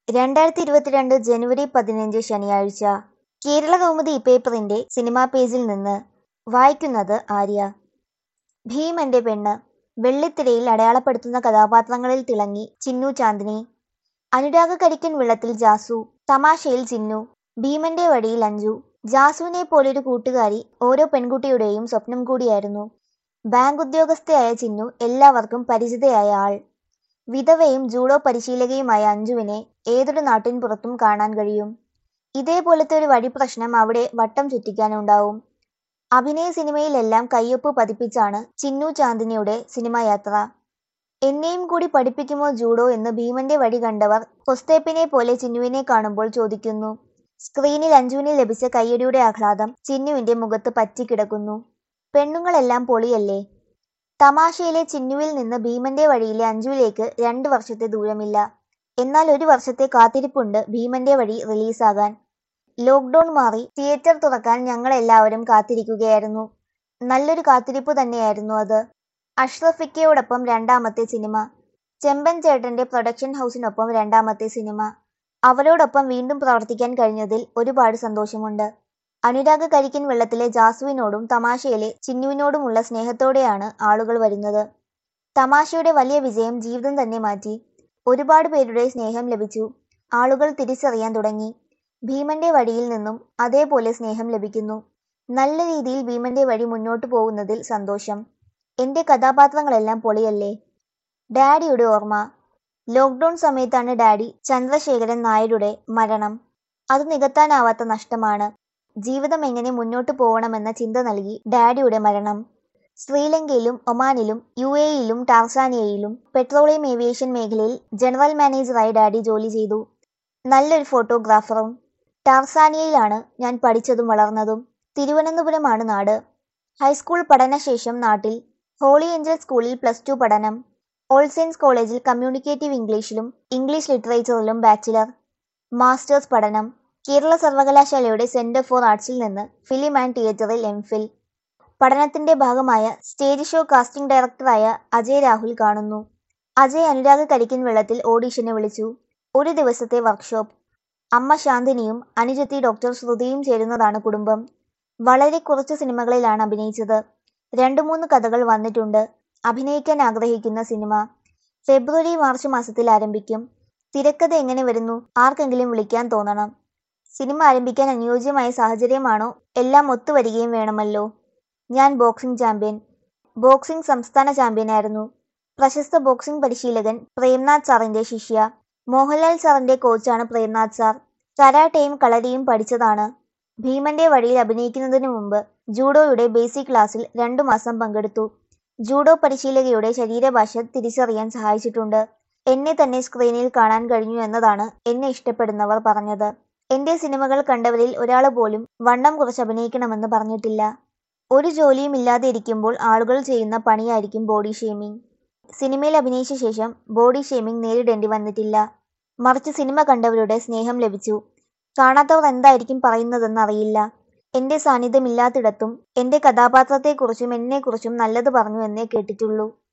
രണ്ടായിരത്തി ഇരുപത്തിരണ്ട് ജനുവരി പതിനഞ്ച് ശനിയാഴ്ച കേരള കൗമുദി പേപ്പറിന്റെ സിനിമാ പേജിൽ നിന്ന് വായിക്കുന്നത് ആര്യ ഭീമന്റെ പെണ്ണ് വെള്ളിത്തിരയിൽ അടയാളപ്പെടുത്തുന്ന കഥാപാത്രങ്ങളിൽ തിളങ്ങി ചിന്നു ചാന്ദിനി അനുരാഗ കരിക്കൻ വെള്ളത്തിൽ ജാസു തമാശയിൽ ചിന്നു ഭീമന്റെ വഴിയിൽ അഞ്ജു ജാസുവിനെ പോലൊരു കൂട്ടുകാരി ഓരോ പെൺകുട്ടിയുടെയും സ്വപ്നം കൂടിയായിരുന്നു ബാങ്ക് ഉദ്യോഗസ്ഥയായ ചിന്നു എല്ലാവർക്കും പരിചിതയായ ആൾ വിധവയും ജൂഡോ പരിശീലകയുമായ അഞ്ജുവിനെ ഏതൊരു നാട്ടിൻ പുറത്തും കാണാൻ കഴിയും ഇതേപോലത്തെ ഒരു വഴി പ്രശ്നം അവിടെ വട്ടം ചുറ്റിക്കാനുണ്ടാവും അഭിനയ സിനിമയിലെല്ലാം കയ്യൊപ്പ് പതിപ്പിച്ചാണ് ചിന്നു ചാന്ദിനിയുടെ സിനിമാ യാത്ര എന്നെയും കൂടി പഠിപ്പിക്കുമോ ജൂഡോ എന്ന് ഭീമന്റെ വഴി കണ്ടവർ കൊസ്തേപ്പിനെ പോലെ ചിന്നുവിനെ കാണുമ്പോൾ ചോദിക്കുന്നു സ്ക്രീനിൽ അഞ്ജുവിന് ലഭിച്ച കയ്യടിയുടെ ആഹ്ലാദം ചിന്നുവിന്റെ മുഖത്ത് പറ്റിക്കിടക്കുന്നു പെണ്ണുങ്ങളെല്ലാം പൊളിയല്ലേ തമാശയിലെ ചിന്നുവിൽ നിന്ന് ഭീമന്റെ വഴിയിലെ അഞ്ജുവിലേക്ക് രണ്ട് വർഷത്തെ ദൂരമില്ല എന്നാൽ ഒരു വർഷത്തെ കാത്തിരിപ്പുണ്ട് ഭീമന്റെ വഴി റിലീസാകാൻ ലോക്ക്ഡൌൺ മാറി തിയേറ്റർ തുറക്കാൻ ഞങ്ങൾ എല്ലാവരും കാത്തിരിക്കുകയായിരുന്നു നല്ലൊരു കാത്തിരിപ്പ് തന്നെയായിരുന്നു അത് അഷ്റഫിക്കയോടൊപ്പം രണ്ടാമത്തെ സിനിമ ചെമ്പൻ ചേട്ടന്റെ പ്രൊഡക്ഷൻ ഹൗസിനൊപ്പം രണ്ടാമത്തെ സിനിമ അവരോടൊപ്പം വീണ്ടും പ്രവർത്തിക്കാൻ കഴിഞ്ഞതിൽ ഒരുപാട് സന്തോഷമുണ്ട് അനുരാഗ കരിക്കൻ വെള്ളത്തിലെ ജാസുവിനോടും തമാശയിലെ ചിന്നുവിനോടുമുള്ള സ്നേഹത്തോടെയാണ് ആളുകൾ വരുന്നത് തമാശയുടെ വലിയ വിജയം ജീവിതം തന്നെ മാറ്റി ഒരുപാട് പേരുടെ സ്നേഹം ലഭിച്ചു ആളുകൾ തിരിച്ചറിയാൻ തുടങ്ങി ഭീമന്റെ വഴിയിൽ നിന്നും അതേപോലെ സ്നേഹം ലഭിക്കുന്നു നല്ല രീതിയിൽ ഭീമന്റെ വഴി മുന്നോട്ടു പോകുന്നതിൽ സന്തോഷം എന്റെ കഥാപാത്രങ്ങളെല്ലാം പൊളിയല്ലേ ഡാഡിയുടെ ഓർമ്മ ലോക്ക്ഡൌൺ സമയത്താണ് ഡാഡി ചന്ദ്രശേഖരൻ നായരുടെ മരണം അത് നികത്താനാവാത്ത നഷ്ടമാണ് ജീവിതം എങ്ങനെ മുന്നോട്ടു പോകണമെന്ന ചിന്ത നൽകി ഡാഡിയുടെ മരണം ശ്രീലങ്കയിലും ഒമാനിലും യു എയിലും ടാർസാനിയയിലും പെട്രോളിയം ഏവിയേഷൻ മേഖലയിൽ ജനറൽ മാനേജറായി ഡാഡി ജോലി ചെയ്തു നല്ലൊരു ഫോട്ടോഗ്രാഫറും ടാർസാനിയയിലാണ് ഞാൻ പഠിച്ചതും വളർന്നതും തിരുവനന്തപുരമാണ് നാട് ഹൈസ്കൂൾ പഠനശേഷം നാട്ടിൽ ഹോളി ഏഞ്ചൽ സ്കൂളിൽ പ്ലസ് ടു പഠനം ഓൾ സെയിൻസ് കോളേജിൽ കമ്മ്യൂണിക്കേറ്റീവ് ഇംഗ്ലീഷിലും ഇംഗ്ലീഷ് ലിറ്ററേച്ചറിലും ബാച്ചിലർ മാസ്റ്റേഴ്സ് പഠനം കേരള സർവകലാശാലയുടെ സെന്റർ ഫോർ ആർട്സിൽ നിന്ന് ഫിലിം ആൻഡ് തിയേറ്ററിൽ എം ഫിൽ പഠനത്തിന്റെ ഭാഗമായ സ്റ്റേജ് ഷോ കാസ്റ്റിംഗ് ഡയറക്ടറായ അജയ് രാഹുൽ കാണുന്നു അജയ് അനുരാഗ് കരിക്കിൻ വെള്ളത്തിൽ ഓഡീഷന് വിളിച്ചു ഒരു ദിവസത്തെ വർക്ക്ഷോപ്പ് അമ്മ ശാന്തിനിയും അനുജത്തി ഡോക്ടർ ശ്രുതിയും ചേരുന്നതാണ് കുടുംബം വളരെ കുറച്ച് സിനിമകളിലാണ് അഭിനയിച്ചത് രണ്ടു മൂന്ന് കഥകൾ വന്നിട്ടുണ്ട് അഭിനയിക്കാൻ ആഗ്രഹിക്കുന്ന സിനിമ ഫെബ്രുവരി മാർച്ച് മാസത്തിൽ ആരംഭിക്കും തിരക്കഥ എങ്ങനെ വരുന്നു ആർക്കെങ്കിലും വിളിക്കാൻ തോന്നണം സിനിമ ആരംഭിക്കാൻ അനുയോജ്യമായ സാഹചര്യമാണോ എല്ലാം ഒത്തുവരികയും വേണമല്ലോ ഞാൻ ബോക്സിംഗ് ചാമ്പ്യൻ ബോക്സിംഗ് സംസ്ഥാന ചാമ്പ്യനായിരുന്നു പ്രശസ്ത ബോക്സിംഗ് പരിശീലകൻ പ്രേംനാഥ് സാറിന്റെ ശിഷ്യ മോഹൻലാൽ സാറിന്റെ കോച്ചാണ് പ്രേംനാഥ് സാർ കരാട്ടയും കളരിയും പഠിച്ചതാണ് ഭീമന്റെ വഴിയിൽ അഭിനയിക്കുന്നതിന് മുമ്പ് ജൂഡോയുടെ ബേസിക് ക്ലാസ്സിൽ രണ്ടു മാസം പങ്കെടുത്തു ജൂഡോ പരിശീലകയുടെ ശരീരഭാഷ തിരിച്ചറിയാൻ സഹായിച്ചിട്ടുണ്ട് എന്നെ തന്നെ സ്ക്രീനിൽ കാണാൻ കഴിഞ്ഞു എന്നതാണ് എന്നെ ഇഷ്ടപ്പെടുന്നവർ പറഞ്ഞത് എന്റെ സിനിമകൾ കണ്ടവരിൽ ഒരാൾ പോലും വണ്ണം കുറച്ച് അഭിനയിക്കണമെന്ന് പറഞ്ഞിട്ടില്ല ഒരു ജോലിയും ഇല്ലാതെ ഇരിക്കുമ്പോൾ ആളുകൾ ചെയ്യുന്ന പണിയായിരിക്കും ബോഡി ഷേമിംഗ് സിനിമയിൽ അഭിനയിച്ച ശേഷം ബോഡി ഷേമിംഗ് നേരിടേണ്ടി വന്നിട്ടില്ല മറിച്ച് സിനിമ കണ്ടവരുടെ സ്നേഹം ലഭിച്ചു കാണാത്തവർ എന്തായിരിക്കും പറയുന്നതെന്ന് അറിയില്ല എന്റെ സാന്നിധ്യമില്ലാത്തിടത്തും എന്റെ കഥാപാത്രത്തെക്കുറിച്ചും എന്നെക്കുറിച്ചും നല്ലത് പറഞ്ഞു എന്നേ കേട്ടിട്ടുള്ളൂ